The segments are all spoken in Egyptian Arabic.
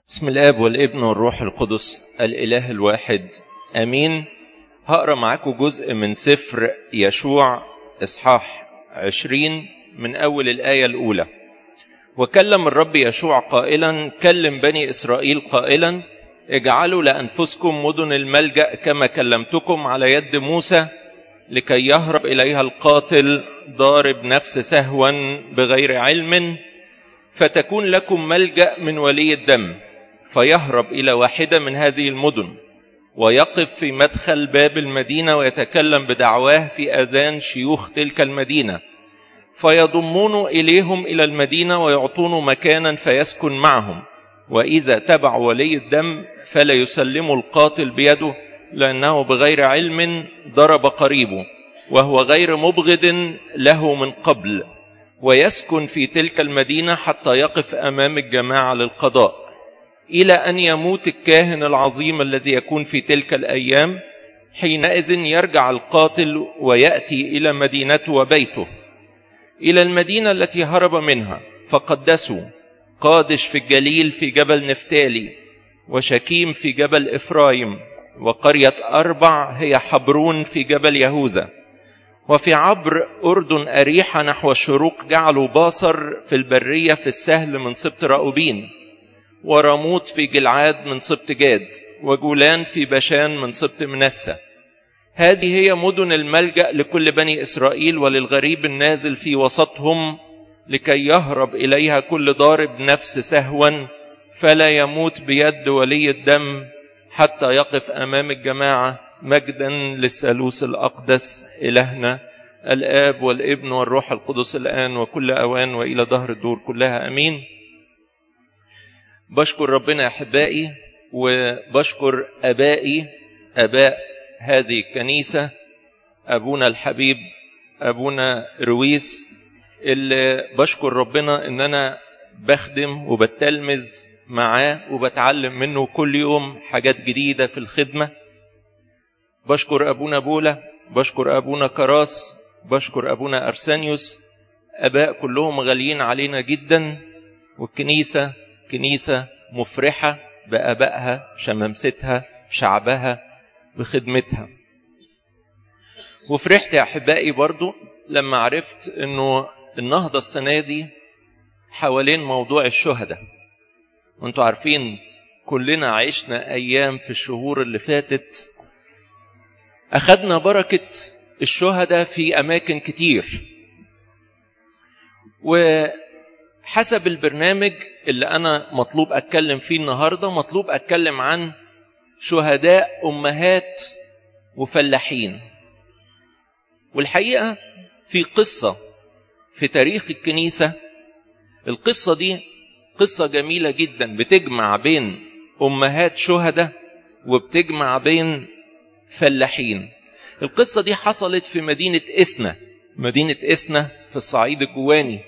بسم الاب والابن والروح القدس الاله الواحد امين هقرا معاكم جزء من سفر يشوع اصحاح عشرين من اول الايه الاولى وكلم الرب يشوع قائلا كلم بني اسرائيل قائلا اجعلوا لانفسكم مدن الملجا كما كلمتكم على يد موسى لكي يهرب اليها القاتل ضارب نفس سهوا بغير علم فتكون لكم ملجا من ولي الدم فيهرب الى واحده من هذه المدن ويقف في مدخل باب المدينه ويتكلم بدعواه في اذان شيوخ تلك المدينه فيضمون اليهم الى المدينه ويعطون مكانا فيسكن معهم واذا تبع ولي الدم فلا يسلموا القاتل بيده لانه بغير علم ضرب قريبه وهو غير مبغض له من قبل ويسكن في تلك المدينه حتى يقف امام الجماعه للقضاء الى ان يموت الكاهن العظيم الذي يكون في تلك الايام حينئذ يرجع القاتل وياتي الى مدينته وبيته الى المدينه التي هرب منها فقدسوا قادش في الجليل في جبل نفتالي وشكيم في جبل افرايم وقريه اربع هي حبرون في جبل يهوذا وفي عبر أردن أريحة نحو الشروق جعلوا باصر في البرية في السهل من سبط رأوبين ورموت في جلعاد من سبط جاد وجولان في بشان من سبط منسى هذه هي مدن الملجأ لكل بني إسرائيل وللغريب النازل في وسطهم لكي يهرب إليها كل ضارب نفس سهوا فلا يموت بيد ولي الدم حتى يقف أمام الجماعة مجدا للثالوث الأقدس إلهنا الآب والابن والروح القدس الآن وكل أوان وإلى ظهر الدور كلها أمين بشكر ربنا يا أحبائي وبشكر أبائي أباء هذه الكنيسة أبونا الحبيب أبونا رويس اللي بشكر ربنا إن أنا بخدم وبتلمذ معاه وبتعلم منه كل يوم حاجات جديدة في الخدمة بشكر أبونا بولا بشكر أبونا كراس بشكر أبونا أرسانيوس أباء كلهم غاليين علينا جدا والكنيسة كنيسة مفرحة بأبائها شمامستها شعبها بخدمتها وفرحت يا أحبائي برضو لما عرفت أنه النهضة السنة دي حوالين موضوع الشهداء وانتوا عارفين كلنا عشنا أيام في الشهور اللي فاتت أخذنا بركة الشهداء في أماكن كتير وحسب البرنامج اللي أنا مطلوب أتكلم فيه النهاردة مطلوب أتكلم عن شهداء أمهات وفلاحين والحقيقة في قصة في تاريخ الكنيسة القصة دي قصة جميلة جدا بتجمع بين أمهات شهداء وبتجمع بين فلاحين القصة دي حصلت في مدينة إسنا مدينة إسنا في الصعيد الجواني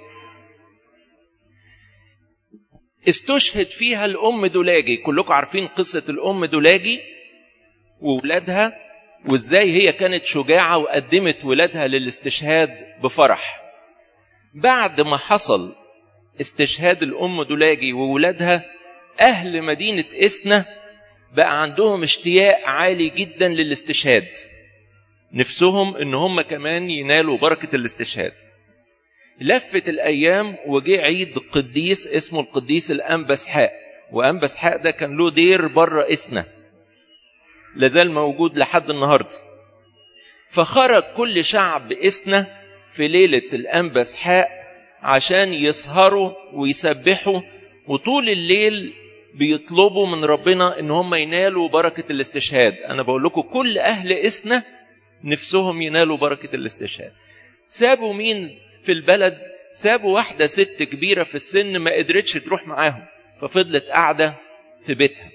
استشهد فيها الأم دولاجي كلكم عارفين قصة الأم دولاجي وولادها وإزاي هي كانت شجاعة وقدمت ولادها للاستشهاد بفرح بعد ما حصل استشهاد الأم دولاجي وولادها أهل مدينة إسنا بقى عندهم اشتياق عالي جدا للاستشهاد نفسهم ان هم كمان ينالوا بركة الاستشهاد لفت الايام وجه عيد قديس اسمه القديس الانبسحاء وانبسحاء ده كان له دير بره اسنا لازال موجود لحد النهارده فخرج كل شعب اسنا في ليلة الانبسحاء عشان يسهروا ويسبحوا وطول الليل بيطلبوا من ربنا ان هم ينالوا بركة الاستشهاد انا بقول لكم كل اهل اسنا نفسهم ينالوا بركة الاستشهاد سابوا مين في البلد سابوا واحدة ست كبيرة في السن ما قدرتش تروح معاهم ففضلت قاعدة في بيتها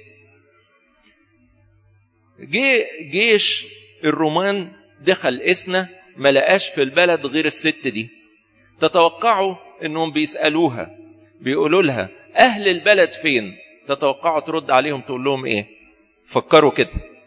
جه جيش الرومان دخل اسنا ما لقاش في البلد غير الست دي تتوقعوا انهم بيسألوها بيقولوا لها اهل البلد فين تتوقعوا ترد عليهم تقول لهم ايه فكروا كده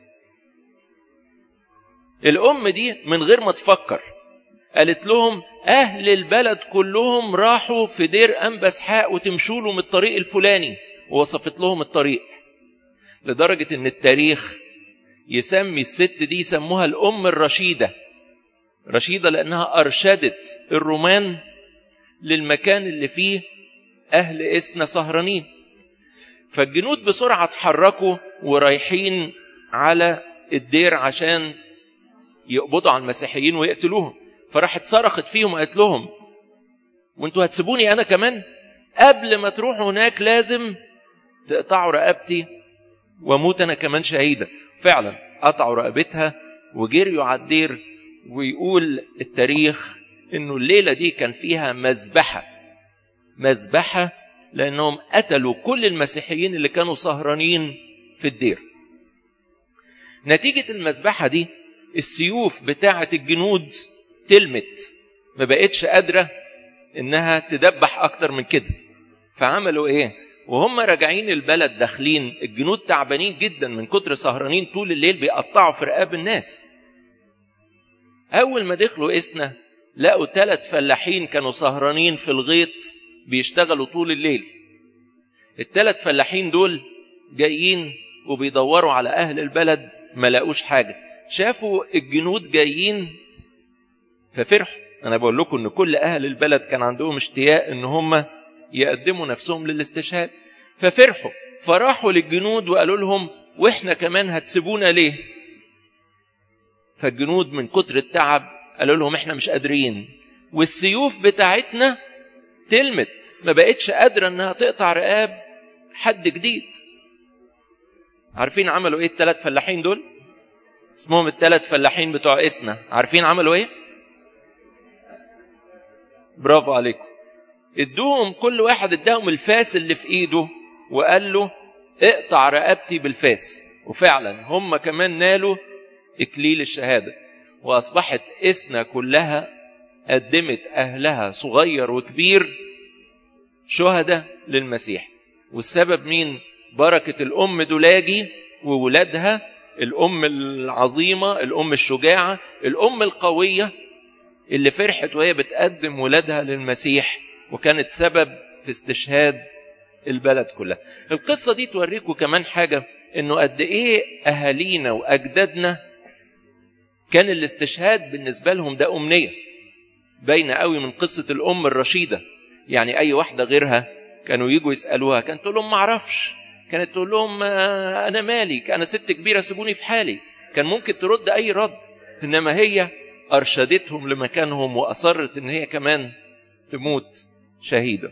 الام دي من غير ما تفكر قالت لهم اهل البلد كلهم راحوا في دير انبسحاء وتمشوا له من الطريق الفلاني ووصفت لهم الطريق لدرجة ان التاريخ يسمي الست دي يسموها الأم الرشيدة رشيدة لأنها أرشدت الرومان للمكان اللي فيه أهل إسنا سهرانين فالجنود بسرعة اتحركوا ورايحين على الدير عشان يقبضوا على المسيحيين ويقتلوهم فراحت صرخت فيهم وقالت لهم وانتوا هتسيبوني انا كمان قبل ما تروحوا هناك لازم تقطعوا رقبتي واموت انا كمان شهيده فعلا قطعوا رقبتها وجريوا على الدير ويقول التاريخ انه الليله دي كان فيها مذبحه مذبحه لانهم قتلوا كل المسيحيين اللي كانوا سهرانين في الدير نتيجه المذبحه دي السيوف بتاعه الجنود تلمت ما بقتش قادره انها تدبح اكتر من كده فعملوا ايه وهم راجعين البلد داخلين الجنود تعبانين جدا من كتر سهرانين طول الليل بيقطعوا في رقاب الناس اول ما دخلوا اسنا لقوا ثلاث فلاحين كانوا سهرانين في الغيط بيشتغلوا طول الليل الثلاث فلاحين دول جايين وبيدوروا على اهل البلد ما لقوش حاجه شافوا الجنود جايين ففرحوا انا بقول لكم ان كل اهل البلد كان عندهم اشتياق ان هم يقدموا نفسهم للاستشهاد ففرحوا فراحوا للجنود وقالوا لهم واحنا كمان هتسيبونا ليه فالجنود من كتر التعب قالوا لهم احنا مش قادرين والسيوف بتاعتنا تلمت ما بقتش قادرة انها تقطع رقاب حد جديد عارفين عملوا ايه الثلاث فلاحين دول اسمهم الثلاث فلاحين بتوع اسنا عارفين عملوا ايه برافو عليكم ادوهم كل واحد اداهم الفاس اللي في ايده وقال له اقطع رقبتي بالفاس وفعلا هم كمان نالوا اكليل الشهاده واصبحت اسنا كلها قدمت اهلها صغير وكبير شهداء للمسيح والسبب مين بركه الام دولاجي وولادها الام العظيمه الام الشجاعه الام القويه اللي فرحت وهي بتقدم ولادها للمسيح وكانت سبب في استشهاد البلد كلها القصة دي توريكم كمان حاجة انه قد ايه اهالينا واجدادنا كان الاستشهاد بالنسبة لهم ده امنية باينة قوي من قصة الام الرشيدة يعني اي واحدة غيرها كانوا يجوا يسألوها كانت تقول لهم معرفش كانت تقول لهم انا مالي انا ست كبيرة سيبوني في حالي كان ممكن ترد اي رد انما هي ارشدتهم لمكانهم واصرت ان هي كمان تموت شهيده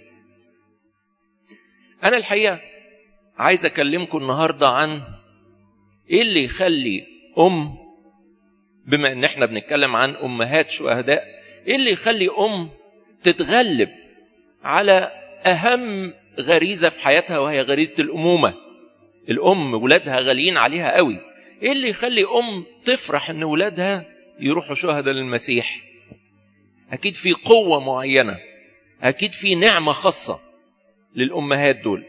انا الحقيقه عايز اكلمكم النهارده عن ايه اللي يخلي ام بما ان احنا بنتكلم عن امهات شهداء ايه اللي يخلي ام تتغلب على اهم غريزه في حياتها وهي غريزه الامومه الام ولادها غاليين عليها قوي ايه اللي يخلي ام تفرح ان ولادها يروحوا شهداء للمسيح اكيد في قوه معينه اكيد في نعمه خاصه للامهات دول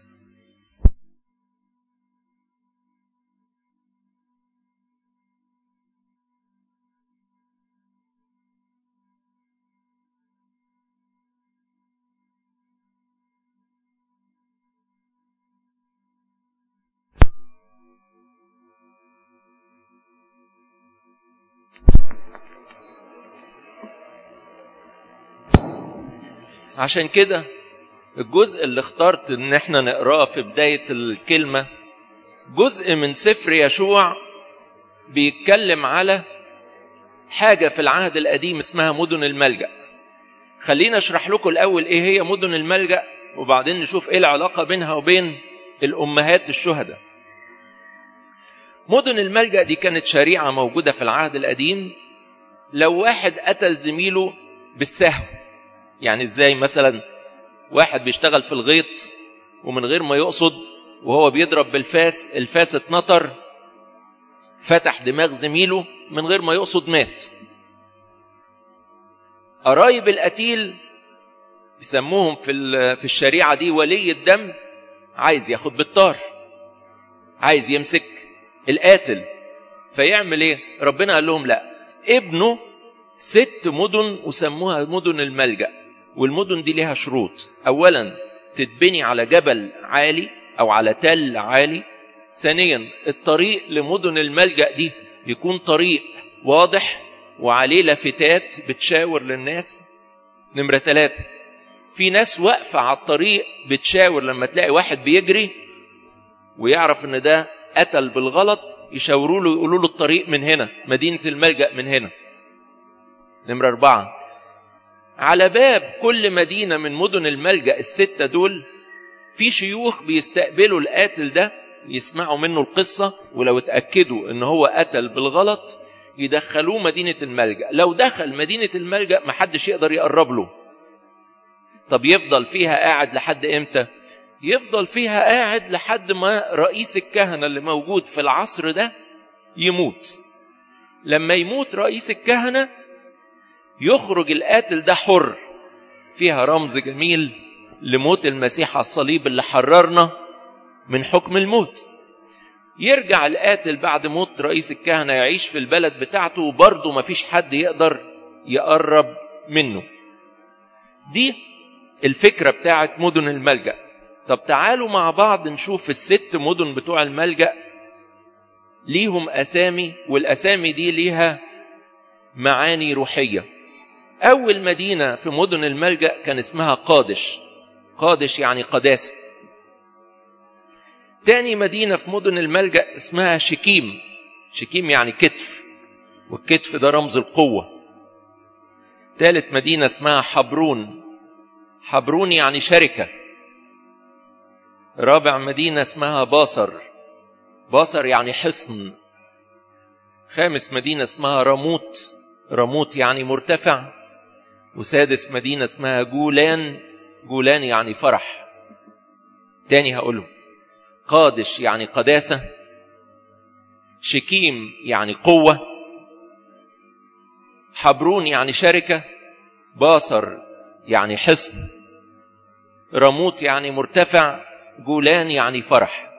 عشان كده الجزء اللي اخترت ان احنا نقراه في بداية الكلمة جزء من سفر يشوع بيتكلم على حاجة في العهد القديم اسمها مدن الملجأ خلينا اشرح لكم الاول ايه هي مدن الملجأ وبعدين نشوف ايه العلاقة بينها وبين الامهات الشهداء مدن الملجأ دي كانت شريعة موجودة في العهد القديم لو واحد قتل زميله بالسهو يعني ازاي مثلا واحد بيشتغل في الغيط ومن غير ما يقصد وهو بيضرب بالفاس الفاس اتنطر فتح دماغ زميله من غير ما يقصد مات قرايب القتيل بيسموهم في في الشريعه دي ولي الدم عايز ياخد بالطار عايز يمسك القاتل فيعمل ايه ربنا قال لهم لا ابنه ست مدن وسموها مدن الملجأ والمدن دي ليها شروط اولا تتبني على جبل عالي او على تل عالي ثانيا الطريق لمدن الملجأ دي يكون طريق واضح وعليه لافتات بتشاور للناس نمرة ثلاثة في ناس واقفة على الطريق بتشاور لما تلاقي واحد بيجري ويعرف ان ده قتل بالغلط يشاوروا له يقولوا له الطريق من هنا مدينة الملجأ من هنا نمرة أربعة على باب كل مدينة من مدن الملجأ الستة دول في شيوخ بيستقبلوا القاتل ده يسمعوا منه القصة ولو اتأكدوا ان هو قتل بالغلط يدخلوه مدينة الملجأ لو دخل مدينة الملجأ محدش يقدر يقرب له طب يفضل فيها قاعد لحد امتى يفضل فيها قاعد لحد ما رئيس الكهنة اللي موجود في العصر ده يموت لما يموت رئيس الكهنة يخرج القاتل ده حر فيها رمز جميل لموت المسيح على الصليب اللي حررنا من حكم الموت يرجع القاتل بعد موت رئيس الكهنة يعيش في البلد بتاعته وبرضه مفيش حد يقدر يقرب منه دي الفكرة بتاعت مدن الملجأ طب تعالوا مع بعض نشوف الست مدن بتوع الملجأ ليهم أسامي والأسامي دي ليها معاني روحية أول مدينة في مدن الملجأ كان اسمها قادش قادش يعني قداسة تاني مدينة في مدن الملجأ اسمها شكيم شكيم يعني كتف والكتف ده رمز القوة تالت مدينة اسمها حبرون حبرون يعني شركة رابع مدينة اسمها باصر باصر يعني حصن خامس مدينة اسمها رموت رموت يعني مرتفع وسادس مدينة اسمها جولان جولان يعني فرح تاني هقوله قادش يعني قداسة شكيم يعني قوة حبرون يعني شركة باصر يعني حصن رموت يعني مرتفع جولان يعني فرح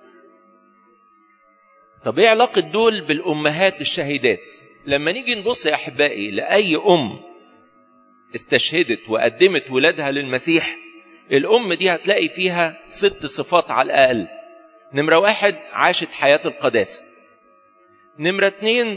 طب ايه علاقة دول بالأمهات الشهيدات لما نيجي نبص يا أحبائي لأي أم استشهدت وقدمت ولادها للمسيح الأم دي هتلاقي فيها ست صفات على الأقل نمرة واحد عاشت حياة القداسة نمرة اتنين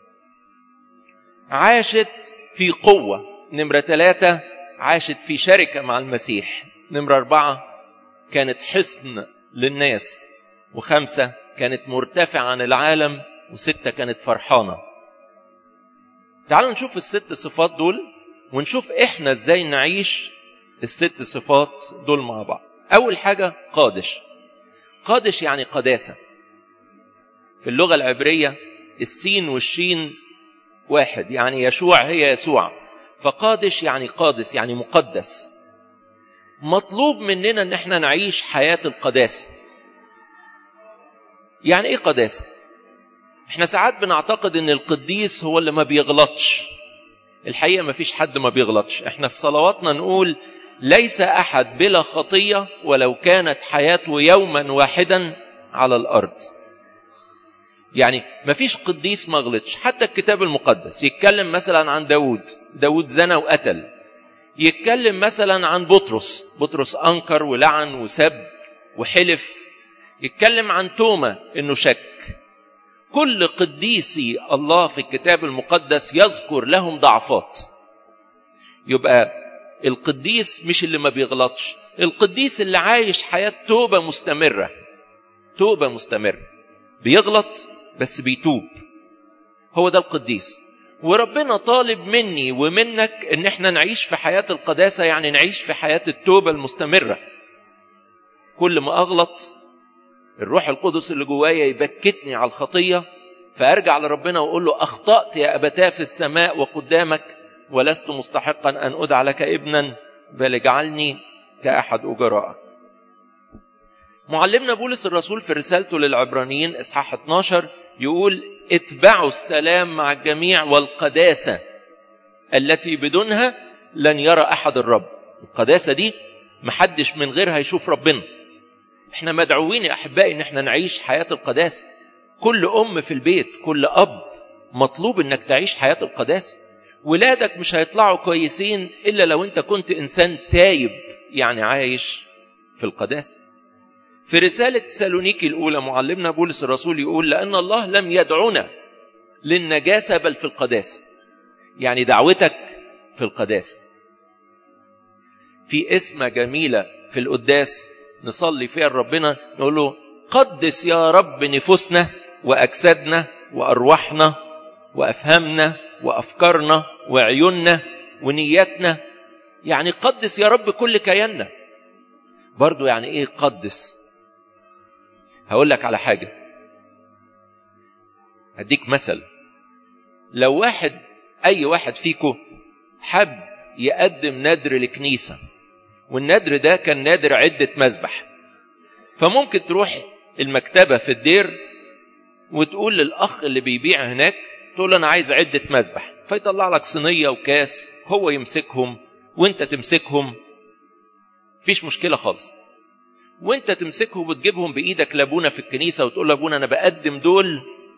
عاشت في قوة نمرة ثلاثة عاشت في شركة مع المسيح نمرة أربعة كانت حصن للناس وخمسة كانت مرتفعة عن العالم وستة كانت فرحانة تعالوا نشوف الست صفات دول ونشوف احنا ازاي نعيش الست صفات دول مع بعض اول حاجة قادش قادش يعني قداسة في اللغة العبرية السين والشين واحد يعني يشوع هي يسوع فقادش يعني قادس يعني مقدس مطلوب مننا ان احنا نعيش حياة القداسة يعني ايه قداسة احنا ساعات بنعتقد ان القديس هو اللي ما بيغلطش الحقيقة ما فيش حد ما بيغلطش احنا في صلواتنا نقول ليس احد بلا خطية ولو كانت حياته يوما واحدا على الارض يعني ما فيش قديس ما غلطش حتى الكتاب المقدس يتكلم مثلا عن داود داود زنى وقتل يتكلم مثلا عن بطرس بطرس انكر ولعن وسب وحلف يتكلم عن توما انه شك كل قديسي الله في الكتاب المقدس يذكر لهم ضعفات يبقى القديس مش اللي ما بيغلطش القديس اللي عايش حياة توبة مستمرة توبة مستمرة بيغلط بس بيتوب هو ده القديس وربنا طالب مني ومنك ان احنا نعيش في حياة القداسة يعني نعيش في حياة التوبة المستمرة كل ما اغلط الروح القدس اللي جوايا يبكتني على الخطية فارجع لربنا واقول له اخطأت يا ابتاه في السماء وقدامك ولست مستحقا ان ادعى لك ابنا بل اجعلني كاحد اجرائك معلمنا بولس الرسول في رسالته للعبرانيين اصحاح 12 يقول اتبعوا السلام مع الجميع والقداسة التي بدونها لن يرى أحد الرب القداسة دي محدش من غيرها يشوف ربنا احنا مدعوين يا أحبائي ان احنا نعيش حياة القداسة كل أم في البيت كل أب مطلوب انك تعيش حياة القداسة ولادك مش هيطلعوا كويسين إلا لو انت كنت إنسان تايب يعني عايش في القداسة في رسالة سالونيكي الأولى معلمنا بولس الرسول يقول لأن الله لم يدعنا للنجاسة بل في القداسة يعني دعوتك في القداسة في اسمة جميلة في القداس نصلي فيها لربنا نقول له قدس يا رب نفوسنا وأجسادنا وأرواحنا وأفهامنا وأفكارنا وعيوننا ونياتنا يعني قدس يا رب كل كياننا برضو يعني ايه قدس هقول لك على حاجة هديك مثل لو واحد اي واحد فيكم حب يقدم نذر لكنيسة والنذر ده كان نادر عدة مذبح فممكن تروح المكتبة في الدير وتقول للأخ اللي بيبيع هناك تقول له أنا عايز عدة مذبح فيطلع لك صينية وكاس هو يمسكهم وانت تمسكهم فيش مشكلة خالص وانت تمسكهم وتجيبهم بإيدك لابونا في الكنيسة وتقول لابونا أنا بقدم دول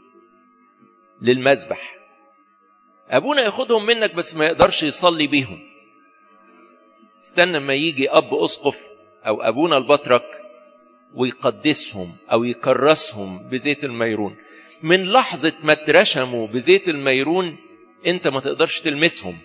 للمذبح أبونا ياخدهم منك بس ما يقدرش يصلي بيهم استنى ما يجي أب أسقف أو أبونا البطرك ويقدسهم أو يكرسهم بزيت الميرون من لحظة ما اترشموا بزيت الميرون انت ما تقدرش تلمسهم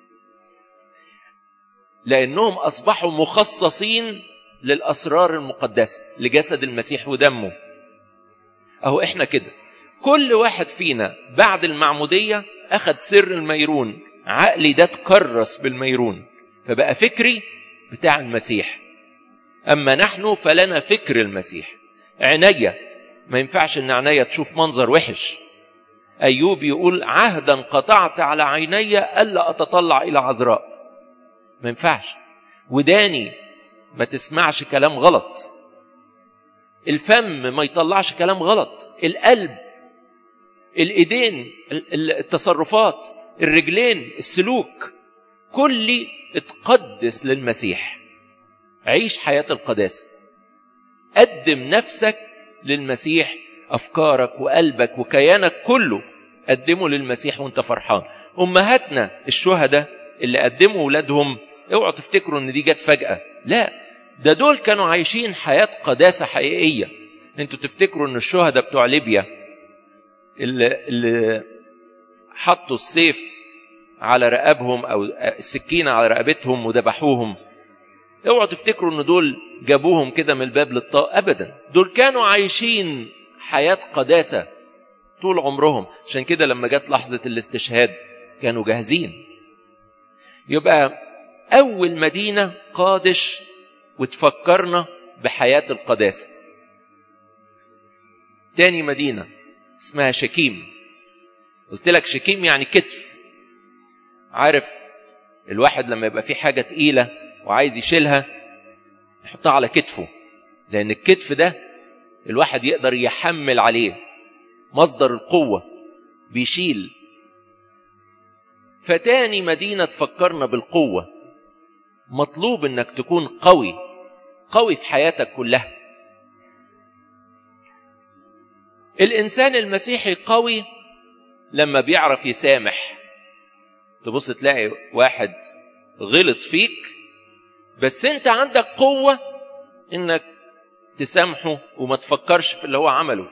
لأنهم أصبحوا مخصصين للأسرار المقدسة لجسد المسيح ودمه أهو إحنا كده كل واحد فينا بعد المعمودية أخذ سر الميرون عقلي ده تكرس بالميرون فبقى فكري بتاع المسيح أما نحن فلنا فكر المسيح عناية ما ينفعش ان عينيا تشوف منظر وحش أيوب يقول عهدا قطعت على عيني ألا أتطلع إلى عذراء ما ينفعش وداني ما تسمعش كلام غلط الفم ما يطلعش كلام غلط القلب الايدين التصرفات الرجلين السلوك كل اتقدس للمسيح عيش حياة القداسة قدم نفسك للمسيح أفكارك وقلبك وكيانك كله قدمه للمسيح وانت فرحان أمهاتنا الشهداء اللي قدموا ولادهم اوعوا تفتكروا ان دي جت فجأة لا ده دول كانوا عايشين حياة قداسة حقيقية انتوا تفتكروا ان الشهداء بتوع ليبيا اللي, اللي حطوا السيف على رقابهم او السكينة على رقبتهم وذبحوهم اوعوا تفتكروا ان دول جابوهم كده من الباب للطاق ابدا دول كانوا عايشين حياة قداسة طول عمرهم عشان كده لما جت لحظة الاستشهاد كانوا جاهزين يبقى أول مدينة قادش وتفكرنا بحياة القداسة تاني مدينة اسمها شكيم قلت لك شكيم يعني كتف عارف الواحد لما يبقى في حاجة تقيلة وعايز يشيلها يحطها على كتفه لأن الكتف ده الواحد يقدر يحمل عليه مصدر القوة بيشيل فتاني مدينة تفكرنا بالقوة مطلوب انك تكون قوي قوي في حياتك كلها الانسان المسيحي قوي لما بيعرف يسامح تبص تلاقي واحد غلط فيك بس انت عندك قوة انك تسامحه وما تفكرش في اللي هو عمله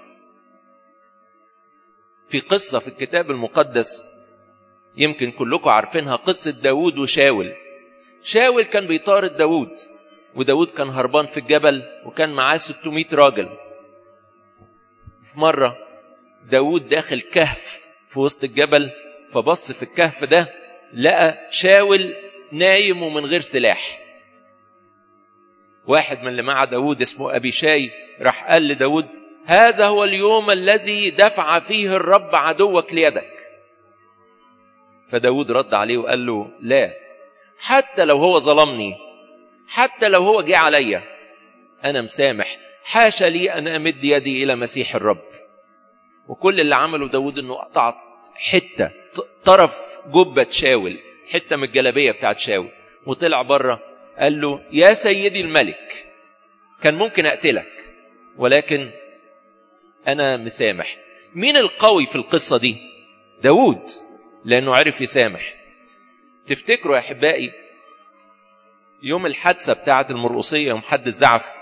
في قصة في الكتاب المقدس يمكن كلكم عارفينها قصة داود وشاول شاول كان بيطارد داود وداود كان هربان في الجبل وكان معاه 600 راجل في مرة داود داخل كهف في وسط الجبل فبص في الكهف ده لقى شاول نايم ومن غير سلاح واحد من اللي مع داود اسمه أبي شاي راح قال لداود هذا هو اليوم الذي دفع فيه الرب عدوك ليدك فداود رد عليه وقال له لا حتى لو هو ظلمني حتى لو هو جه عليا أنا مسامح حاشا لي أن أمد يدي إلى مسيح الرب وكل اللي عمله داود أنه قطع حتة طرف جبة شاول حتة من الجلابية بتاعت شاول وطلع بره قال له يا سيدي الملك كان ممكن أقتلك ولكن أنا مسامح مين القوي في القصة دي داود لأنه عرف يسامح تفتكروا يا أحبائي يوم الحادثة بتاعة المرقصية يوم حد الزعف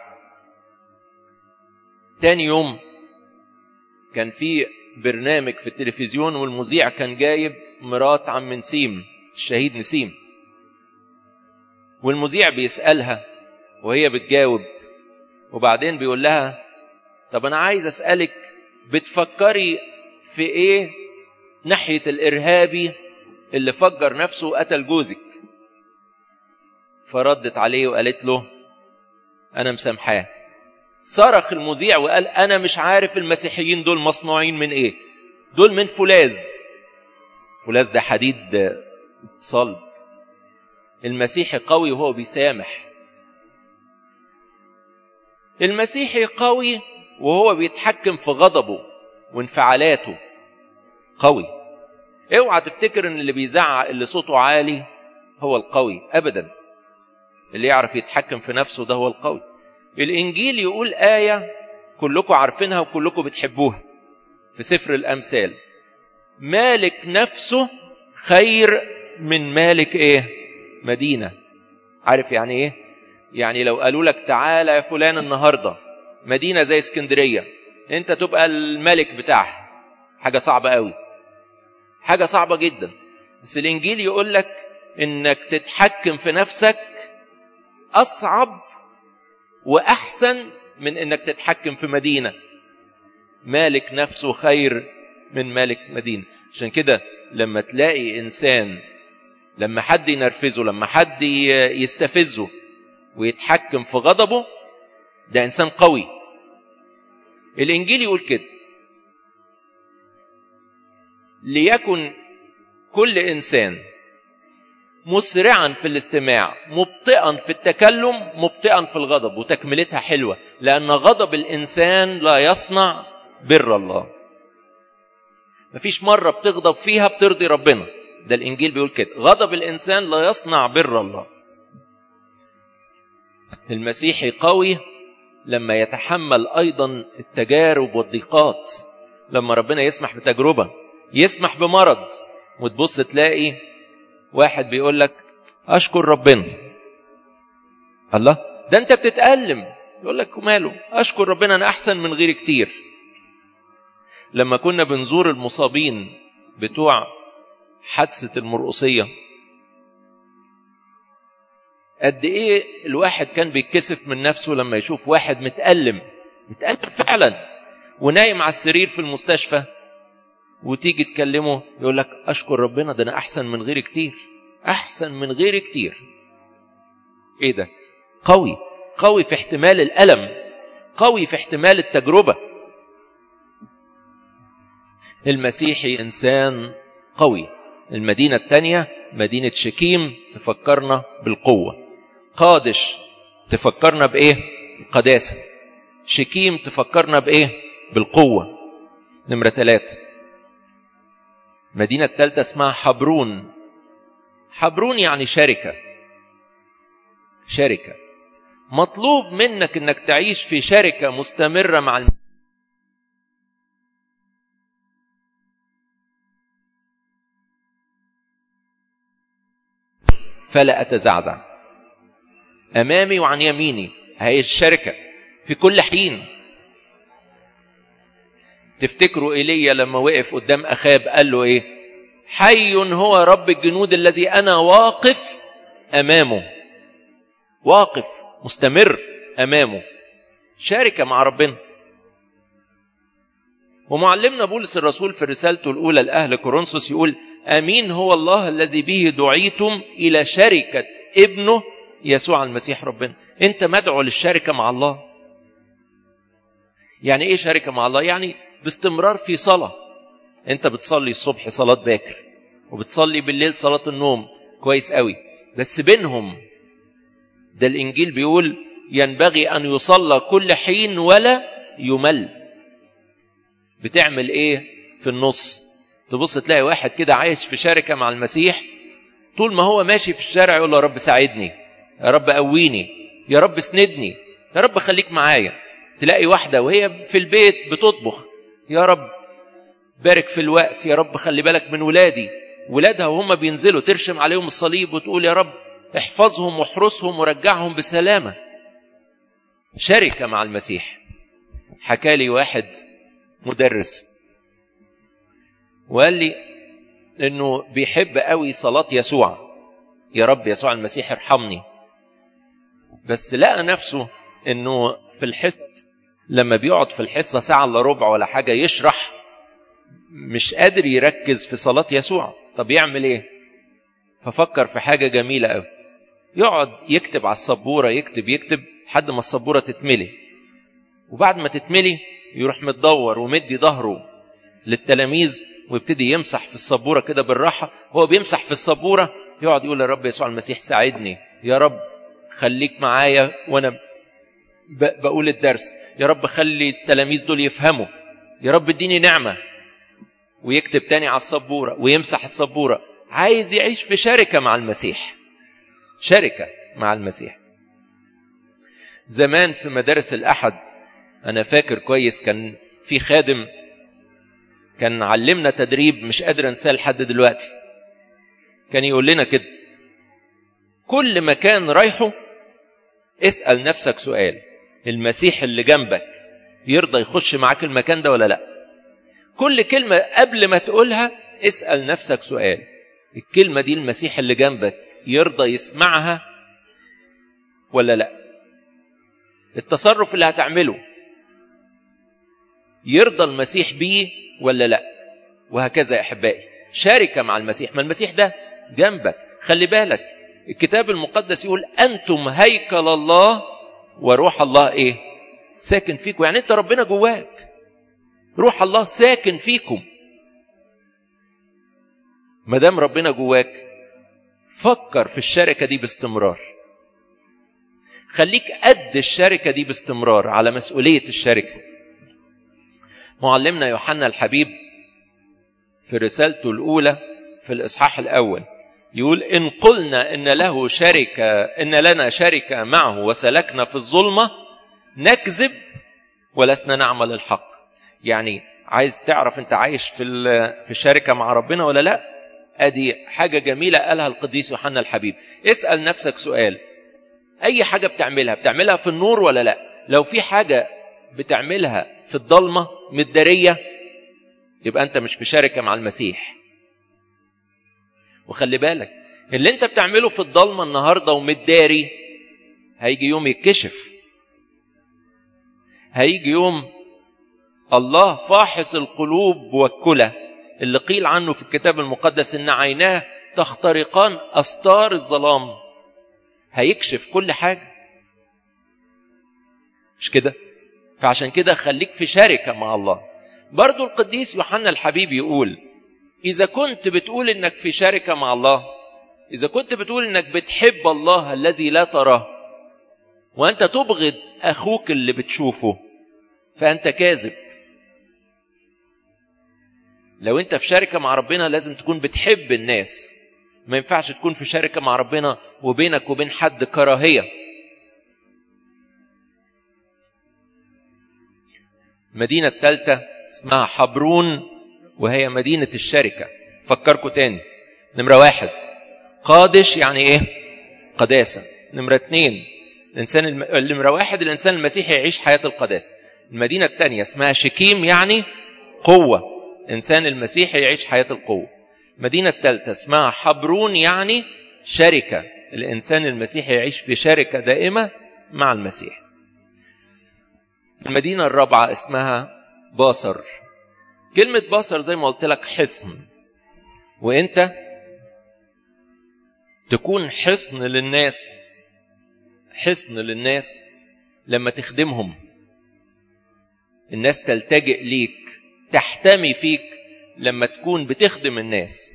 تاني يوم كان في برنامج في التلفزيون والمذيع كان جايب مرات عم نسيم الشهيد نسيم والمذيع بيسألها وهي بتجاوب وبعدين بيقول لها طب أنا عايز أسألك بتفكري في إيه ناحية الإرهابي اللي فجر نفسه وقتل جوزك فردت عليه وقالت له أنا مسامحاه صرخ المذيع وقال أنا مش عارف المسيحيين دول مصنوعين من إيه دول من فولاذ فولاذ ده حديد صلب المسيحي قوي وهو بيسامح المسيحي قوي وهو بيتحكم في غضبه وانفعالاته قوي اوعى تفتكر ان اللي بيزعق اللي صوته عالي هو القوي ابدا اللي يعرف يتحكم في نفسه ده هو القوي الانجيل يقول ايه كلكم عارفينها وكلكم بتحبوها في سفر الامثال مالك نفسه خير من مالك ايه مدينه عارف يعني ايه يعني لو قالوا لك تعالى يا فلان النهارده مدينه زي اسكندريه انت تبقى الملك بتاعها حاجه صعبه قوي حاجه صعبه جدا بس الانجيل يقول لك انك تتحكم في نفسك اصعب واحسن من انك تتحكم في مدينه مالك نفسه خير من مالك مدينه عشان كده لما تلاقي انسان لما حد ينرفزه لما حد يستفزه ويتحكم في غضبه ده انسان قوي الانجيل يقول كده ليكن كل انسان مسرعا في الاستماع مبطئا في التكلم مبطئا في الغضب وتكملتها حلوه لان غضب الانسان لا يصنع بر الله مفيش مره بتغضب فيها بترضي ربنا ده الانجيل بيقول كده غضب الانسان لا يصنع بر الله المسيحي قوي لما يتحمل ايضا التجارب والضيقات لما ربنا يسمح بتجربه يسمح بمرض وتبص تلاقي واحد بيقول لك اشكر ربنا الله ده انت بتتألم يقول لك ماله اشكر ربنا انا احسن من غيري كتير لما كنا بنزور المصابين بتوع حادثة المرقصية قد ايه الواحد كان بيتكسف من نفسه لما يشوف واحد متألم متألم فعلا ونايم على السرير في المستشفى وتيجي تكلمه يقول لك اشكر ربنا ده انا احسن من غيري كتير احسن من غيري كتير ايه ده قوي قوي في احتمال الالم قوي في احتمال التجربه المسيحي انسان قوي المدينه الثانيه مدينه شكيم تفكرنا بالقوه قادش تفكرنا بايه القداسه شكيم تفكرنا بايه بالقوه نمره ثلاثه المدينة الثالثة اسمها حبرون حبرون يعني شركة شركة مطلوب منك انك تعيش في شركة مستمرة مع الم... فلا أتزعزع أمامي وعن يميني هي الشركة في كل حين تفتكروا ايليا لما وقف قدام اخاب قال له ايه حي هو رب الجنود الذي انا واقف امامه واقف مستمر امامه شاركة مع ربنا ومعلمنا بولس الرسول في رسالته الاولى لاهل كورنثوس يقول امين هو الله الذي به دعيتم الى شركه ابنه يسوع المسيح ربنا انت مدعو للشركه مع الله يعني ايه شركه مع الله يعني باستمرار في صلاة انت بتصلي الصبح صلاة باكر وبتصلي بالليل صلاة النوم كويس قوي بس بينهم ده الانجيل بيقول ينبغي ان يصلى كل حين ولا يمل بتعمل ايه في النص تبص تلاقي واحد كده عايش في شركة مع المسيح طول ما هو ماشي في الشارع يقول له يا رب ساعدني يا رب قويني يا رب اسندني يا رب خليك معايا تلاقي واحدة وهي في البيت بتطبخ يا رب بارك في الوقت يا رب خلي بالك من ولادي ولادها وهم بينزلوا ترشم عليهم الصليب وتقول يا رب احفظهم واحرسهم ورجعهم بسلامة شركة مع المسيح حكى لي واحد مدرس وقال لي انه بيحب قوي صلاة يسوع يا رب يسوع المسيح ارحمني بس لقى نفسه انه في الحس لما بيقعد في الحصة ساعة الا ربع ولا حاجة يشرح مش قادر يركز في صلاة يسوع طب يعمل ايه ففكر في حاجة جميلة قوي يقعد يكتب على السبورة يكتب يكتب لحد ما السبورة تتملي وبعد ما تتملي يروح متدور ومدي ظهره للتلاميذ ويبتدي يمسح في السبورة كده بالراحة هو بيمسح في السبورة يقعد يقول يا رب يسوع المسيح ساعدني يا رب خليك معايا وانا بقول الدرس يا رب خلي التلاميذ دول يفهموا يا رب اديني نعمة ويكتب تاني على السبورة ويمسح السبورة عايز يعيش في شركة مع المسيح شركة مع المسيح زمان في مدارس الأحد أنا فاكر كويس كان في خادم كان علمنا تدريب مش قادر انساه لحد دلوقتي كان يقول لنا كده كل مكان رايحه اسأل نفسك سؤال المسيح اللي جنبك يرضى يخش معاك المكان ده ولا لا كل كلمة قبل ما تقولها اسأل نفسك سؤال الكلمة دي المسيح اللي جنبك يرضى يسمعها ولا لا التصرف اللي هتعمله يرضى المسيح بيه ولا لا وهكذا يا احبائي شاركة مع المسيح ما المسيح ده جنبك خلي بالك الكتاب المقدس يقول انتم هيكل الله وروح الله ايه ساكن فيكم يعني انت ربنا جواك روح الله ساكن فيكم ما دام ربنا جواك فكر في الشركة دي باستمرار خليك قد الشركة دي باستمرار على مسؤولية الشركة معلمنا يوحنا الحبيب في رسالته الأولى في الإصحاح الأول يقول إن قلنا إن له شركة إن لنا شركة معه وسلكنا في الظلمة نكذب ولسنا نعمل الحق يعني عايز تعرف أنت عايش في في الشركة مع ربنا ولا لا أدي حاجة جميلة قالها القديس يوحنا الحبيب اسأل نفسك سؤال أي حاجة بتعملها بتعملها في النور ولا لا لو في حاجة بتعملها في الضلمة متدارية يبقى أنت مش في شركة مع المسيح وخلي بالك اللي أنت بتعمله في الضلمة النهاردة ومتداري هيجي يوم يتكشف هيجي يوم الله فاحص القلوب والكلى اللي قيل عنه في الكتاب المقدس ان عيناه تخترقان استار الظلام هيكشف كل حاجه مش كده فعشان كده خليك في شركه مع الله برضو القديس يوحنا الحبيب يقول اذا كنت بتقول انك في شركه مع الله اذا كنت بتقول انك بتحب الله الذي لا تراه وانت تبغض اخوك اللي بتشوفه فانت كاذب لو انت في شركه مع ربنا لازم تكون بتحب الناس ما ينفعش تكون في شركه مع ربنا وبينك وبين حد كراهيه المدينه الثالثه اسمها حبرون وهي مدينه الشركه فكركم تاني نمره واحد قادش يعني ايه قداسه نمره اثنين الانسان الم... نمره واحد الانسان المسيحي يعيش حياه القداسه المدينه الثانيه اسمها شكيم يعني قوه إنسان المسيحي يعيش حياة القوة المدينة الثالثة اسمها حبرون يعني شركة الإنسان المسيحي يعيش في شركة دائمة مع المسيح المدينة الرابعة اسمها باصر كلمة باصر زي ما قلت لك حصن وانت تكون حصن للناس حصن للناس لما تخدمهم الناس تلتجئ ليك تحتمي فيك لما تكون بتخدم الناس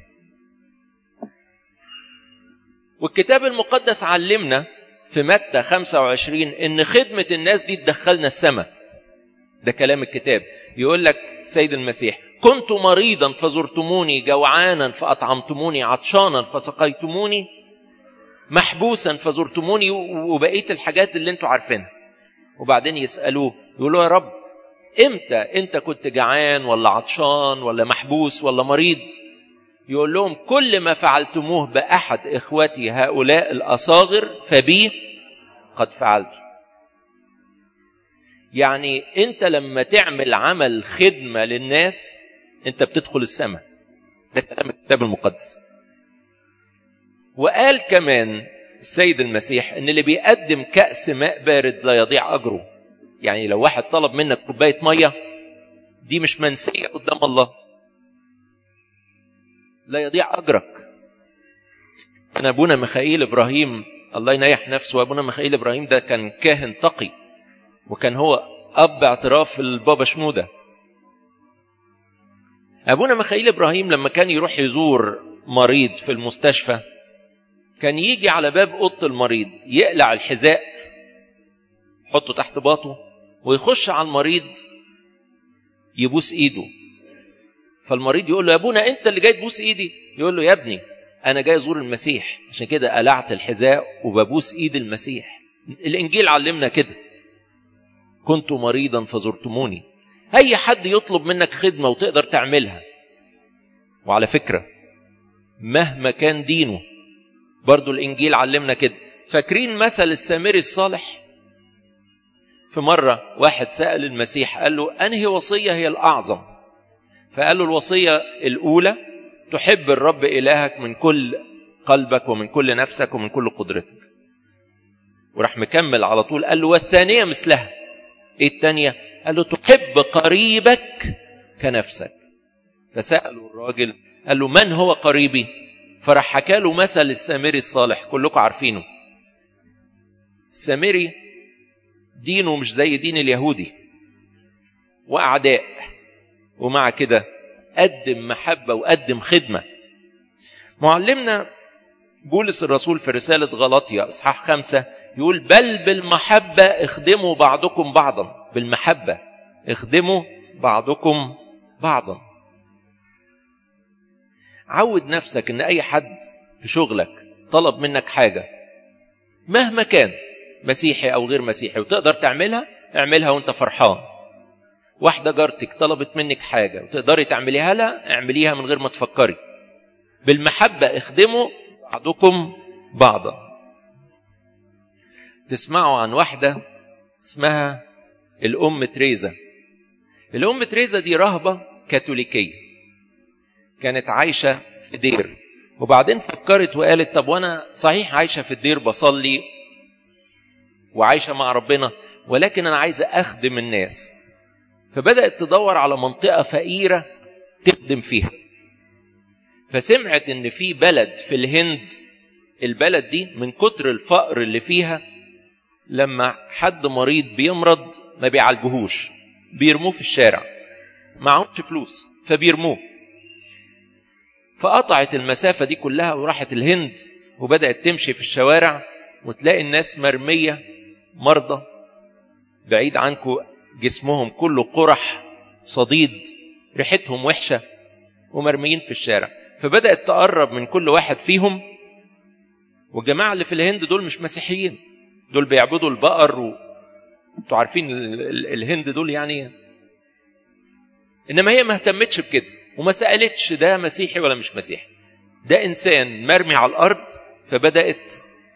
والكتاب المقدس علمنا في متى 25 ان خدمة الناس دي تدخلنا السماء ده كلام الكتاب يقول لك سيد المسيح كنت مريضا فزرتموني جوعانا فأطعمتموني عطشانا فسقيتموني محبوسا فزرتموني وبقية الحاجات اللي انتوا عارفينها وبعدين يسألوه يقولوا يا رب امتى انت كنت جعان ولا عطشان ولا محبوس ولا مريض يقول لهم كل ما فعلتموه بأحد إخوتي هؤلاء الأصاغر فبي قد فعلت يعني أنت لما تعمل عمل خدمة للناس أنت بتدخل السماء ده كلام الكتاب المقدس وقال كمان السيد المسيح ان اللي بيقدم كأس ماء بارد لا يضيع أجره يعني لو واحد طلب منك كوباية مية دي مش منسية قدام الله لا يضيع أجرك أنا أبونا ميخائيل إبراهيم الله ينيح نفسه أبونا ميخائيل إبراهيم ده كان كاهن تقي وكان هو أب اعتراف البابا شنودة أبونا ميخائيل إبراهيم لما كان يروح يزور مريض في المستشفى كان يجي على باب أوضة المريض يقلع الحذاء يحطه تحت باطه ويخش على المريض يبوس ايده فالمريض يقول له يا ابونا انت اللي جاي تبوس ايدي يقول له يا ابني انا جاي ازور المسيح عشان كده قلعت الحذاء وببوس ايد المسيح الانجيل علمنا كده كنت مريضا فزرتموني اي حد يطلب منك خدمه وتقدر تعملها وعلى فكره مهما كان دينه برضو الانجيل علمنا كده فاكرين مثل السامري الصالح في مرة واحد سأل المسيح قال له أنهي وصية هي الأعظم فقال له الوصية الأولى تحب الرب إلهك من كل قلبك ومن كل نفسك ومن كل قدرتك وراح مكمل على طول قال له والثانية مثلها ايه الثانية قال له تحب قريبك كنفسك فسأله الراجل قال له من هو قريبي فراح حكى له مثل السامري الصالح كلكم عارفينه السامري دينه مش زي دين اليهودي وأعداء ومع كده قدم محبة وقدم خدمة معلمنا بولس الرسول في رسالة غلطية إصحاح خمسة يقول بل بالمحبة اخدموا بعضكم بعضا بالمحبة اخدموا بعضكم بعضا عود نفسك ان اي حد في شغلك طلب منك حاجة مهما كان مسيحي او غير مسيحي وتقدر تعملها اعملها وانت فرحان واحدة جارتك طلبت منك حاجة وتقدري تعمليها لها اعمليها من غير ما تفكري بالمحبة اخدموا بعضكم بعضا تسمعوا عن واحدة اسمها الأم تريزا الأم تريزا دي رهبة كاثوليكية كانت عايشة في دير وبعدين فكرت وقالت طب وانا صحيح عايشة في الدير بصلي وعايشة مع ربنا ولكن انا عايزة اخدم الناس فبدأت تدور على منطقة فقيرة تخدم فيها فسمعت ان في بلد في الهند البلد دي من كتر الفقر اللي فيها لما حد مريض بيمرض ما بيعالجوهوش بيرموه في الشارع معهمش فلوس فبيرموه فقطعت المسافة دي كلها وراحت الهند وبدأت تمشي في الشوارع وتلاقي الناس مرمية مرضى بعيد عنكم جسمهم كله قرح صديد ريحتهم وحشة ومرميين في الشارع فبدأت تقرب من كل واحد فيهم والجماعة اللي في الهند دول مش مسيحيين دول بيعبدوا البقر و... انتوا عارفين ال... ال... الهند دول يعني انما هي ما اهتمتش بكده وما سالتش ده مسيحي ولا مش مسيحي ده انسان مرمي على الارض فبدات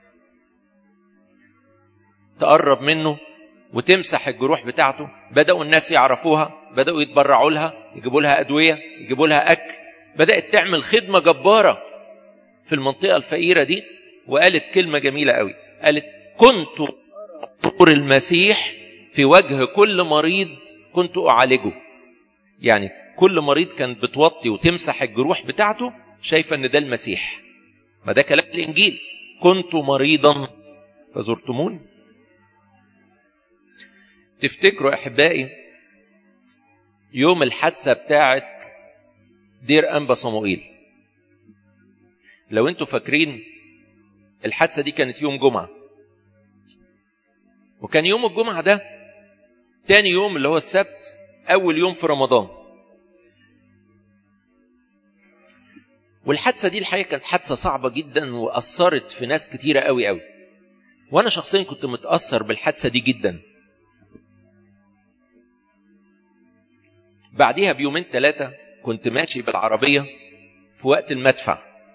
تقرب منه وتمسح الجروح بتاعته بداوا الناس يعرفوها بداوا يتبرعوا لها يجيبوا لها ادويه يجيبوا لها اكل بدات تعمل خدمه جباره في المنطقه الفقيره دي وقالت كلمه جميله قوي قالت كنت طور المسيح في وجه كل مريض كنت اعالجه يعني كل مريض كانت بتوطي وتمسح الجروح بتاعته شايفه ان ده المسيح ما ده كلام الانجيل كنت مريضا فزرتموني تفتكروا احبائي يوم الحادثه بتاعت دير انبا صموئيل لو انتوا فاكرين الحادثه دي كانت يوم جمعه وكان يوم الجمعه ده تاني يوم اللي هو السبت اول يوم في رمضان والحادثه دي الحقيقه كانت حادثه صعبه جدا واثرت في ناس كتيره قوي قوي وانا شخصيا كنت متاثر بالحادثه دي جدا بعديها بيومين ثلاثه كنت ماشي بالعربيه في وقت المدفع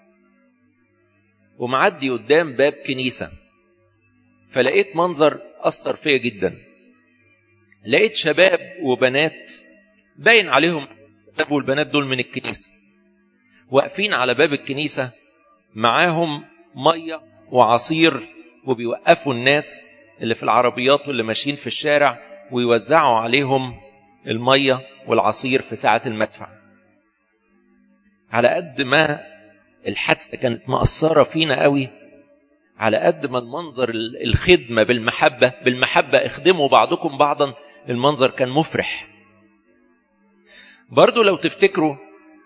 ومعدي قدام باب كنيسة فلقيت منظر أثر فيا جدا لقيت شباب وبنات باين عليهم الشباب والبنات دول من الكنيسة واقفين على باب الكنيسة معاهم مية وعصير وبيوقفوا الناس اللي في العربيات واللي ماشيين في الشارع ويوزعوا عليهم المية والعصير في ساعة المدفع على قد ما الحادثة كانت مأثرة فينا قوي على قد ما المنظر الخدمة بالمحبة بالمحبة اخدموا بعضكم بعضا المنظر كان مفرح برضو لو تفتكروا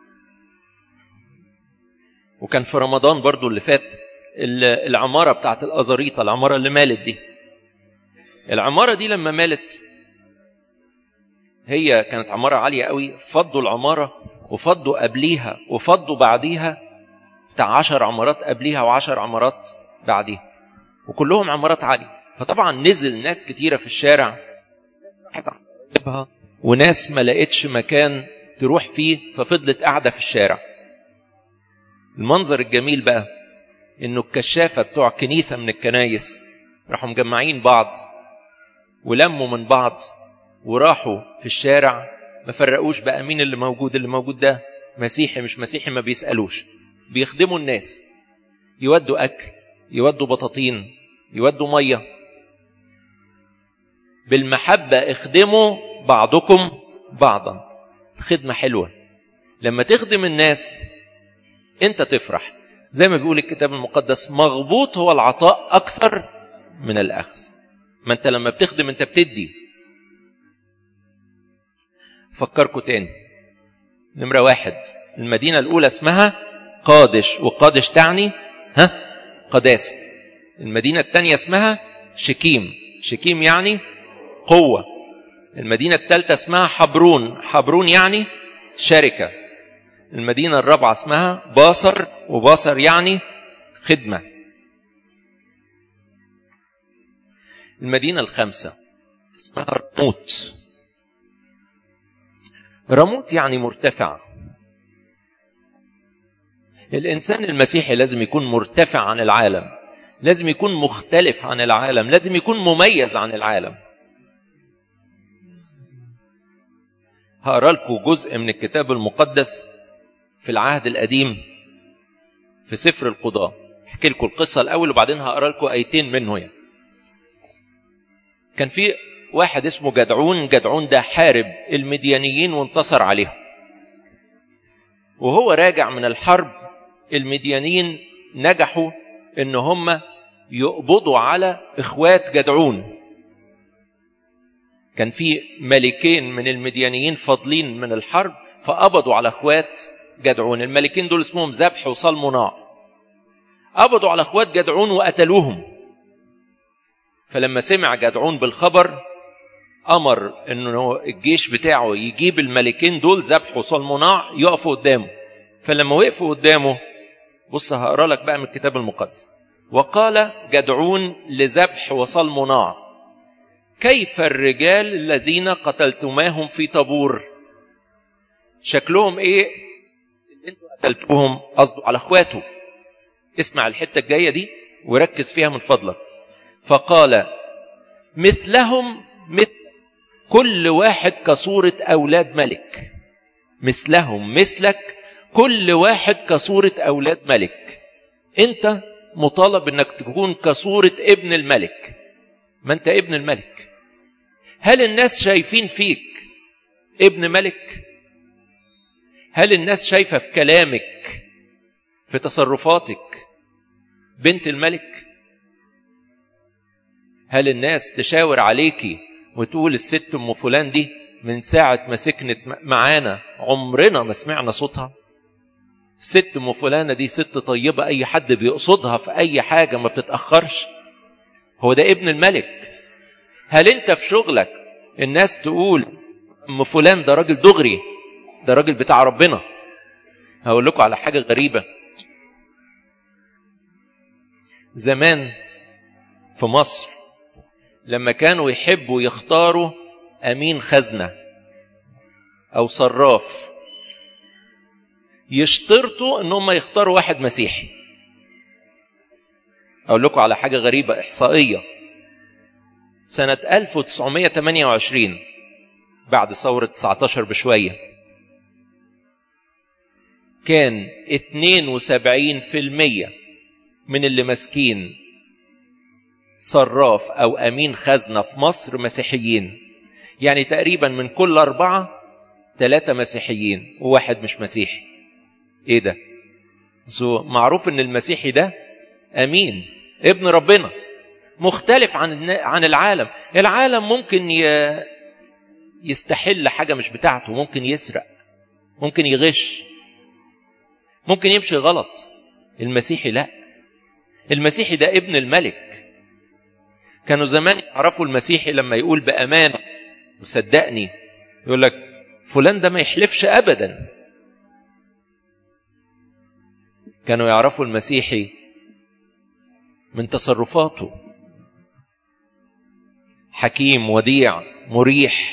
وكان في رمضان برضو اللي فات العمارة بتاعت الأزاريطة العمارة اللي مالت دي العمارة دي لما مالت هي كانت عمارة عالية قوي فضوا العمارة وفضوا قبليها وفضوا بعديها بتاع عشر عمارات قبليها وعشر عمارات بعديها وكلهم عمارات عالية فطبعا نزل ناس كتيرة في الشارع وناس ما لقيتش مكان تروح فيه ففضلت قاعدة في الشارع المنظر الجميل بقى انه الكشافة بتوع كنيسة من الكنايس راحوا مجمعين بعض ولموا من بعض وراحوا في الشارع ما فرقوش بقى مين اللي موجود اللي موجود ده مسيحي مش مسيحي ما بيسألوش بيخدموا الناس يودوا أكل يودوا بطاطين يودوا مية بالمحبة اخدموا بعضكم بعضا خدمة حلوة لما تخدم الناس انت تفرح زي ما بيقول الكتاب المقدس مغبوط هو العطاء أكثر من الأخذ ما انت لما بتخدم انت بتدي فكركوا تاني نمرة واحد المدينة الأولى اسمها قادش وقادش تعني ها قداسة المدينة الثانية اسمها شكيم شكيم يعني قوة المدينة الثالثة اسمها حبرون حبرون يعني شركة المدينة الرابعة اسمها باصر وباصر يعني خدمة المدينة الخامسة اسمها رموت رموت يعني مرتفع الإنسان المسيحي لازم يكون مرتفع عن العالم لازم يكون مختلف عن العالم لازم يكون مميز عن العالم هقرا لكم جزء من الكتاب المقدس في العهد القديم في سفر القضاء احكي لكم القصة الأول وبعدين هقرا لكم آيتين منه يعني. كان في واحد اسمه جدعون جدعون ده حارب المديانيين وانتصر عليهم وهو راجع من الحرب المديانيين نجحوا ان هم يقبضوا على اخوات جدعون كان في ملكين من المديانيين فاضلين من الحرب فقبضوا على اخوات جدعون الملكين دول اسمهم ذبح وصلمناع قبضوا على اخوات جدعون وقتلوهم فلما سمع جدعون بالخبر امر انه الجيش بتاعه يجيب الملكين دول ذبح وصلمناع يقفوا قدامه فلما وقفوا قدامه بص هقرا لك بقى من الكتاب المقدس وقال جدعون لذبح وصلمناع كيف الرجال الذين قتلتماهم في طابور شكلهم ايه اللي انتوا قتلتوهم قصده على اخواته اسمع الحته الجايه دي وركز فيها من فضلك فقال مثلهم مثل كل واحد كصورة أولاد ملك مثلهم مثلك كل واحد كصورة أولاد ملك أنت مطالب أنك تكون كصورة ابن الملك ما أنت ابن الملك هل الناس شايفين فيك ابن ملك هل الناس شايفة في كلامك في تصرفاتك بنت الملك هل الناس تشاور عليكي وتقول الست ام فلان دي من ساعة ما سكنت معانا عمرنا ما سمعنا صوتها الست ام فلانة دي ست طيبة اي حد بيقصدها في اي حاجة ما بتتأخرش هو ده ابن الملك هل انت في شغلك الناس تقول ام فلان ده راجل دغري ده راجل بتاع ربنا هقول لكم على حاجة غريبة زمان في مصر لما كانوا يحبوا يختاروا امين خزنه او صراف يشترطوا ان هم يختاروا واحد مسيحي اقول لكم على حاجه غريبه احصائيه سنه 1928 بعد ثوره 19 بشويه كان 72% من اللي ماسكين صراف او امين خزنه في مصر مسيحيين يعني تقريبا من كل اربعه ثلاثه مسيحيين وواحد مش مسيحي ايه ده سو معروف ان المسيحي ده امين ابن ربنا مختلف عن عن العالم العالم ممكن يستحل حاجه مش بتاعته ممكن يسرق ممكن يغش ممكن يمشي غلط المسيحي لا المسيحي ده ابن الملك كانوا زمان يعرفوا المسيحي لما يقول بأمانة وصدقني يقول لك فلان ده ما يحلفش أبدا كانوا يعرفوا المسيحي من تصرفاته حكيم وديع مريح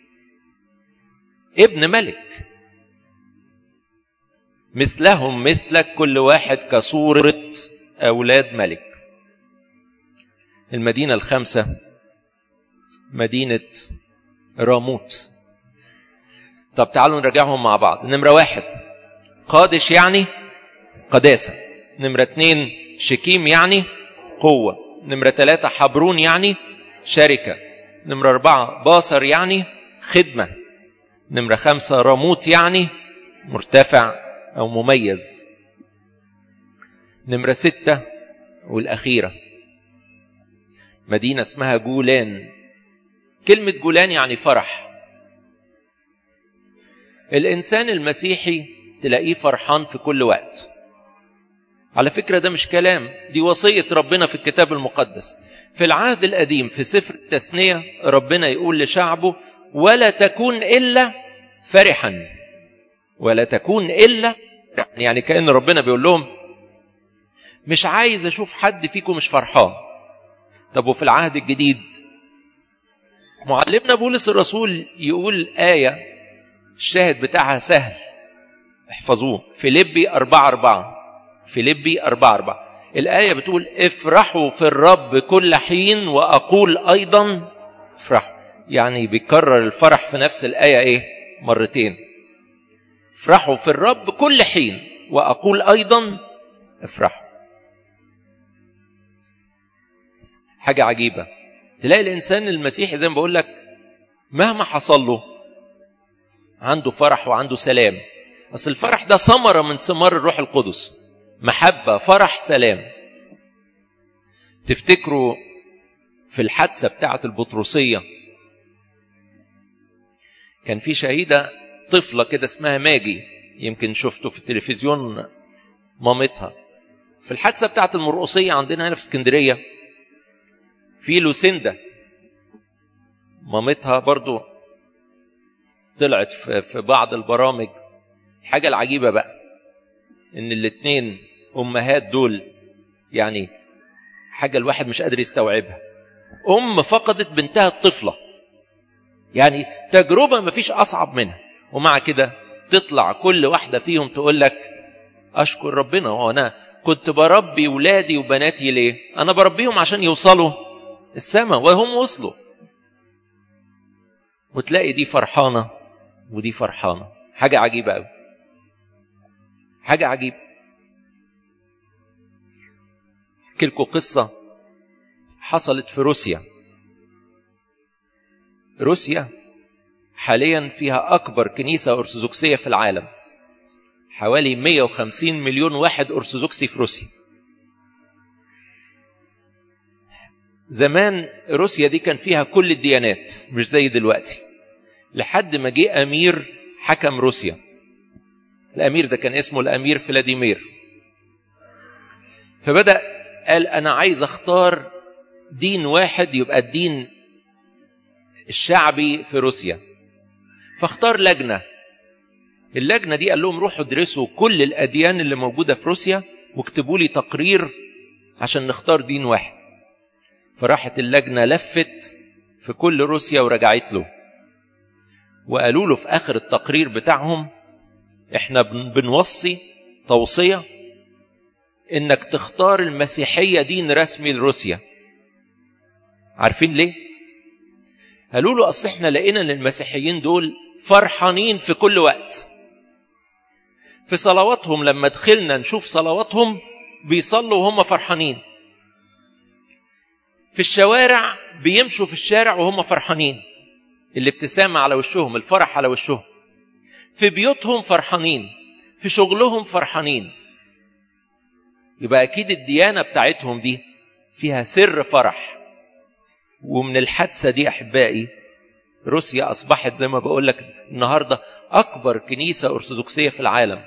ابن ملك مثلهم مثلك كل واحد كصورة أولاد ملك المدينة الخامسة مدينة راموت طب تعالوا نراجعهم مع بعض نمرة واحد قادش يعني قداسة نمرة اتنين شكيم يعني قوة نمرة ثلاثة حبرون يعني شركة نمرة أربعة باصر يعني خدمة نمرة خمسة راموت يعني مرتفع أو مميز نمرة ستة والأخيرة مدينة اسمها جولان كلمة جولان يعني فرح الإنسان المسيحي تلاقيه فرحان في كل وقت على فكرة ده مش كلام دي وصية ربنا في الكتاب المقدس في العهد القديم في سفر التثنية ربنا يقول لشعبه ولا تكون إلا فرحا ولا تكون إلا يعني كأن ربنا بيقول لهم مش عايز أشوف حد فيكم مش فرحان طب وفي العهد الجديد معلمنا بولس الرسول يقول آية الشاهد بتاعها سهل احفظوه فيليبي أربعة أربعة فيليبي أربعة أربعة الآية بتقول افرحوا في الرب كل حين وأقول أيضا افرحوا يعني بيكرر الفرح في نفس الآية إيه مرتين افرحوا في الرب كل حين وأقول أيضا افرحوا حاجة عجيبة تلاقي الإنسان المسيحي زي ما بقول لك مهما حصل له عنده فرح وعنده سلام أصل الفرح ده ثمرة من ثمار الروح القدس محبة فرح سلام تفتكروا في الحادثة بتاعة البطرسية كان في شهيدة طفلة كده اسمها ماجي يمكن شفته في التلفزيون مامتها في الحادثة بتاعة المرقصية عندنا هنا في اسكندرية في لوسيندا مامتها برضو طلعت في بعض البرامج الحاجة العجيبة بقى ان الاتنين امهات دول يعني حاجة الواحد مش قادر يستوعبها ام فقدت بنتها الطفلة يعني تجربة مفيش اصعب منها ومع كده تطلع كل واحدة فيهم تقول لك اشكر ربنا وانا كنت بربي ولادي وبناتي ليه انا بربيهم عشان يوصلوا السماء وهم وصلوا وتلاقي دي فرحانة ودي فرحانة حاجة عجيبة قوي حاجة عجيبة احكي لكم قصة حصلت في روسيا روسيا حاليا فيها أكبر كنيسة أرثوذكسية في العالم حوالي 150 مليون واحد أرثوذكسي في روسيا زمان روسيا دي كان فيها كل الديانات مش زي دلوقتي لحد ما جه أمير حكم روسيا الأمير ده كان اسمه الأمير فلاديمير فبدأ قال أنا عايز أختار دين واحد يبقى الدين الشعبي في روسيا فاختار لجنة اللجنة دي قال لهم روحوا ادرسوا كل الأديان اللي موجودة في روسيا واكتبوا لي تقرير عشان نختار دين واحد فراحت اللجنة لفت في كل روسيا ورجعت له وقالوا له في آخر التقرير بتاعهم احنا بنوصي توصية انك تختار المسيحية دين رسمي لروسيا عارفين ليه قالوا له اصل احنا لقينا ان المسيحيين دول فرحانين في كل وقت في صلواتهم لما دخلنا نشوف صلواتهم بيصلوا وهم فرحانين في الشوارع بيمشوا في الشارع وهم فرحانين الابتسامة على وشهم الفرح على وشهم في بيوتهم فرحانين في شغلهم فرحانين يبقى أكيد الديانة بتاعتهم دي فيها سر فرح ومن الحادثة دي أحبائي روسيا أصبحت زي ما بقول لك النهاردة أكبر كنيسة أرثوذكسية في العالم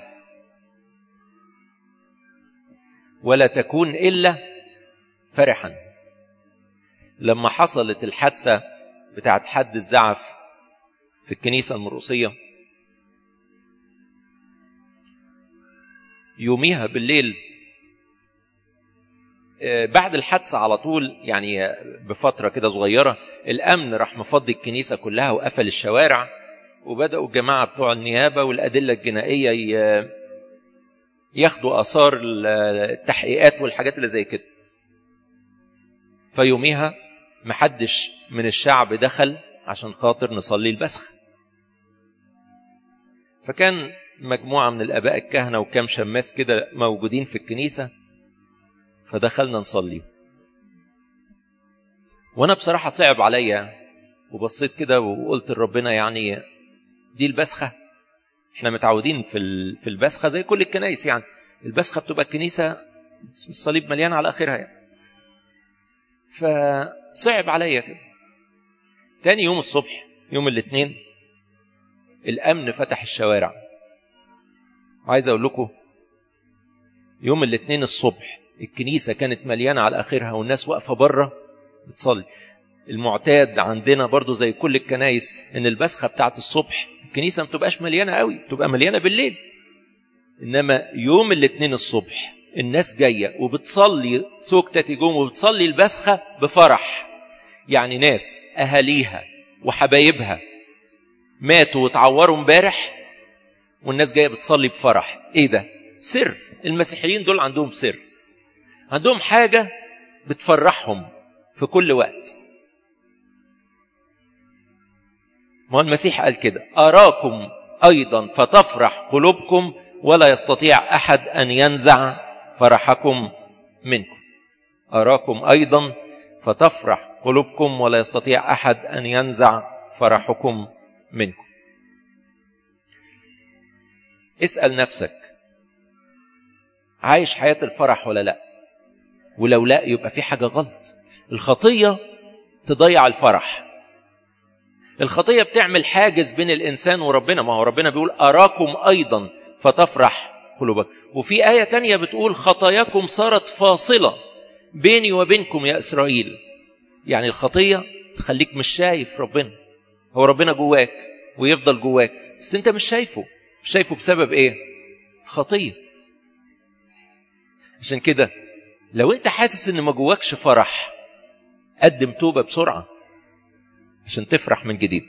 ولا تكون إلا فرحا لما حصلت الحادثة بتاعت حد الزعف في الكنيسة المروسية يوميها بالليل بعد الحادثة على طول يعني بفترة كده صغيرة الأمن راح مفضي الكنيسة كلها وقفل الشوارع وبدأوا الجماعة بتوع النيابة والأدلة الجنائية ياخدوا آثار التحقيقات والحاجات اللي زي كده فيوميها محدش من الشعب دخل عشان خاطر نصلي البسخ فكان مجموعة من الآباء الكهنة وكام شماس كده موجودين في الكنيسة فدخلنا نصلي وأنا بصراحة صعب عليا وبصيت كده وقلت لربنا يعني دي البسخة احنا متعودين في في البسخة زي كل الكنايس يعني البسخة بتبقى الكنيسة الصليب مليان على آخرها يعني فصعب عليا كده تاني يوم الصبح يوم الاثنين الامن فتح الشوارع عايز اقول لكم يوم الاثنين الصبح الكنيسة كانت مليانة على آخرها والناس واقفة بره بتصلي المعتاد عندنا برضو زي كل الكنايس ان البسخة بتاعت الصبح الكنيسة ما بتبقاش مليانة قوي بتبقى مليانة بالليل انما يوم الاثنين الصبح الناس جاية وبتصلي سوكتة جوم وبتصلي البسخة بفرح يعني ناس أهاليها وحبايبها ماتوا وتعوروا امبارح والناس جاية بتصلي بفرح ايه ده سر المسيحيين دول عندهم سر عندهم حاجة بتفرحهم في كل وقت ما المسيح قال كده أراكم أيضا فتفرح قلوبكم ولا يستطيع أحد أن ينزع فرحكم منكم أراكم أيضا فتفرح قلوبكم ولا يستطيع أحد أن ينزع فرحكم منكم اسأل نفسك عايش حياة الفرح ولا لا ولو لا يبقى في حاجة غلط الخطية تضيع الفرح الخطية بتعمل حاجز بين الإنسان وربنا ما هو ربنا بيقول أراكم أيضا فتفرح قلوبك وفي آية تانية بتقول خطاياكم صارت فاصلة بيني وبينكم يا إسرائيل يعني الخطية تخليك مش شايف ربنا هو ربنا جواك ويفضل جواك بس انت مش شايفه مش شايفه بسبب ايه خطية عشان كده لو انت حاسس ان ما جواكش فرح قدم توبة بسرعة عشان تفرح من جديد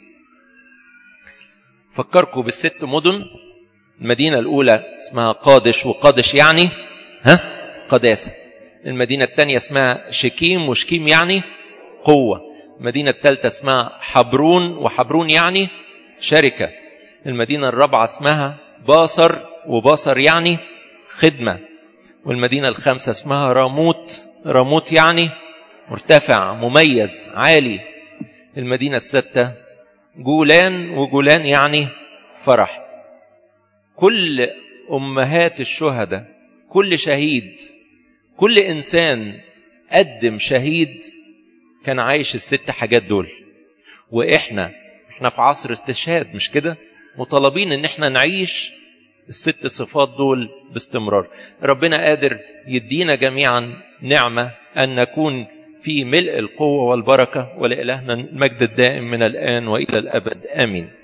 فكركم بالست مدن المدينة الأولى اسمها قادش وقادش يعني ها قداسة المدينة الثانية اسمها شكيم وشكيم يعني قوة المدينة الثالثة اسمها حبرون وحبرون يعني شركة المدينة الرابعة اسمها باصر وباصر يعني خدمة والمدينة الخامسة اسمها راموت راموت يعني مرتفع مميز عالي المدينة الستة جولان وجولان يعني فرح كل أمهات الشهداء كل شهيد كل إنسان قدم شهيد كان عايش الست حاجات دول وإحنا إحنا في عصر استشهاد مش كده مطالبين إن إحنا نعيش الست صفات دول باستمرار ربنا قادر يدينا جميعا نعمة أن نكون في ملء القوة والبركة ولإلهنا المجد الدائم من الآن وإلى الأبد آمين